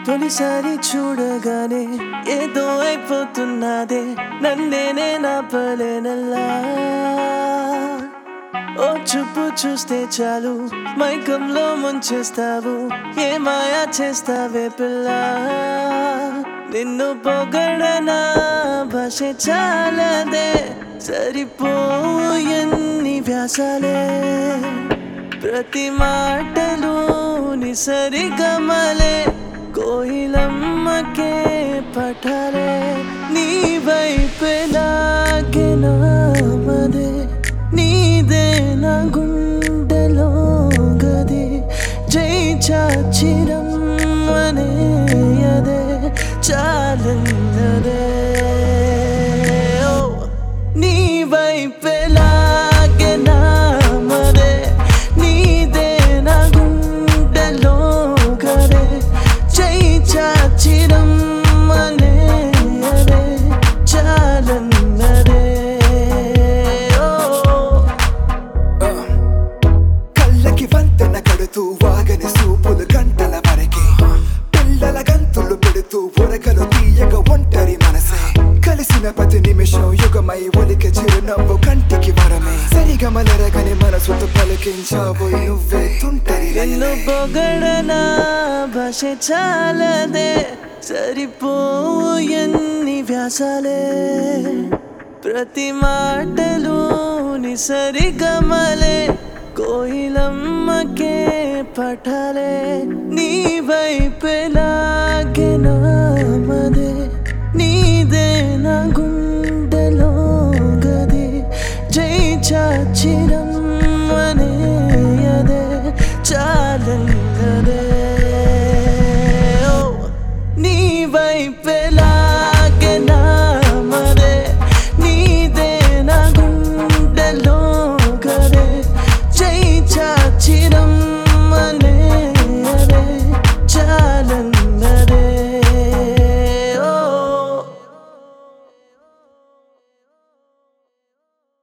తొలిసారి చూడగానే ఏదో అయిపోతున్నదే నన్నేనే నాపలేనల్లా ఓ చూపు చూస్తే చాలు మైకంలో ముంచేస్తావు ఏ మాయా చేస్తావే పిల్ల నిన్ను పొగడనా భాష చాలదే సరిపోవు ఎన్ని వ్యాసాలే ప్రతి మాటలు నిసరిగమలే కోయిలమ్మకే పఠాలే నీ వైపెలాగే నామదే నీదే నా గుండెలో గది జై చాచిరమ్మనే అదే చాలన్నదే ఓ నీ వైపెలాగే నామదే నీదే నా గుండెలో గదే జై చాచిరమ్మనే అదే చాలన్నదే ఓ కళ్ళకి వంతెన కడుతూ వాగని సూపులు గంటల వరకే పిల్లల గంతులు పెడుతూ ఉరకలు తీయక ఒంటరి మనసే కలిసిన ప్రతి నిమిషం యుగమై ఒలిక చిరునవ్వు కంటికి వరమే సరిగమలరగని మనసుతో పలికించావు నువ్వే తుంటరి నిన్ను రైలే. పొగడనా భాష చాలదే సరిపోవు ఎన్ని వ్యాసాలే ప్రతి మాటలు నిసరిగమలే కోయిలమ్మకే పఠాలే నీ వైపెలాగే నామదే నీదే నా గుండెలో గది జై చాచిరా